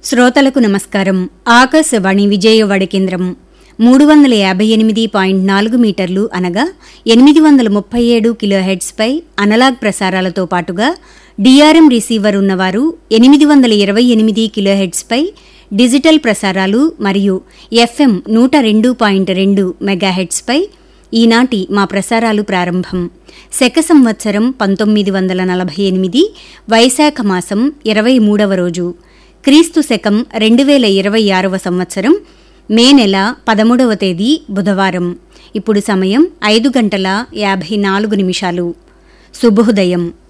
శ్రోతలకు నమస్కారం ఆకాశవాణి విజయవాడ కేంద్రం మూడు వందల యాభై ఎనిమిది పాయింట్ నాలుగు మీటర్లు అనగా ఎనిమిది వందల ముప్పై ఏడు కిలోహెడ్స్పై అనలాగ్ ప్రసారాలతో పాటుగా డిఆర్ఎం రిసీవర్ ఉన్నవారు ఎనిమిది వందల ఇరవై ఎనిమిది కిలోహెడ్స్పై డిజిటల్ ప్రసారాలు మరియు ఎఫ్ఎం నూట రెండు పాయింట్ రెండు మెగాహెడ్స్పై ఈనాటి మా ప్రసారాలు ప్రారంభం శక సంవత్సరం పంతొమ్మిది వందల నలభై ఎనిమిది వైశాఖ మాసం ఇరవై మూడవ రోజు క్రీస్తు శకం రెండు వేల ఇరవై ఆరవ సంవత్సరం మే నెల పదమూడవ తేదీ బుధవారం ఇప్పుడు సమయం ఐదు గంటల యాభై నాలుగు నిమిషాలు శుభోదయం